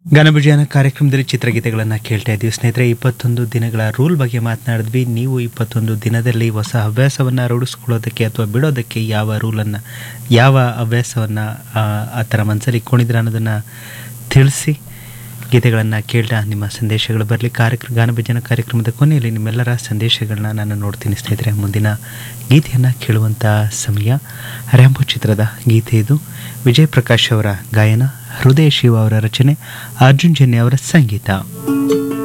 ಘನಭುಜಾನ ಕಾರ್ಯಕ್ರಮದಲ್ಲಿ ಚಿತ್ರಗೀತೆಗಳನ್ನು ಕೇಳ್ತಾ ಇದ್ದೀವಿ ಸ್ನೇಹಿತರೆ ಇಪ್ಪತ್ತೊಂದು ದಿನಗಳ ರೂಲ್ ಬಗ್ಗೆ ಮಾತನಾಡಿದ್ವಿ ನೀವು ಇಪ್ಪತ್ತೊಂದು ದಿನದಲ್ಲಿ ಹೊಸ ಹವ್ಯಾಸವನ್ನು ರೂಢಿಸ್ಕೊಳ್ಳೋದಕ್ಕೆ ಅಥವಾ ಬಿಡೋದಕ್ಕೆ ಯಾವ ರೂಲನ್ನು ಯಾವ ಹವ್ಯಾಸವನ್ನು ಆ ಥರ ಮನಸ್ಸಲ್ಲಿ ಇಟ್ಕೊಂಡಿದ್ರೆ ಅನ್ನೋದನ್ನು ತಿಳಿಸಿ ಗೀತೆಗಳನ್ನು ಕೇಳ್ತಾ ನಿಮ್ಮ ಸಂದೇಶಗಳು ಬರಲಿ ಕಾರ್ಯಕ್ರಮ ಗಾನಭಜನ ಕಾರ್ಯಕ್ರಮದ ಕೊನೆಯಲ್ಲಿ ನಿಮ್ಮೆಲ್ಲರ ಸಂದೇಶಗಳನ್ನ ನಾನು ನೋಡ್ತೀನಿ ಸ್ನೇಹಿತರೆ ಮುಂದಿನ ಗೀತೆಯನ್ನು ಕೇಳುವಂಥ ಸಮಯ ರ್ಯಾಂಬೋ ಚಿತ್ರದ ಗೀತೆ ಇದು ವಿಜಯ್ ಪ್ರಕಾಶ್ ಅವರ ಗಾಯನ ಹೃದಯ ಶಿವ ಅವರ ರಚನೆ ಅರ್ಜುನ್ ಜನ್ಯ ಅವರ ಸಂಗೀತ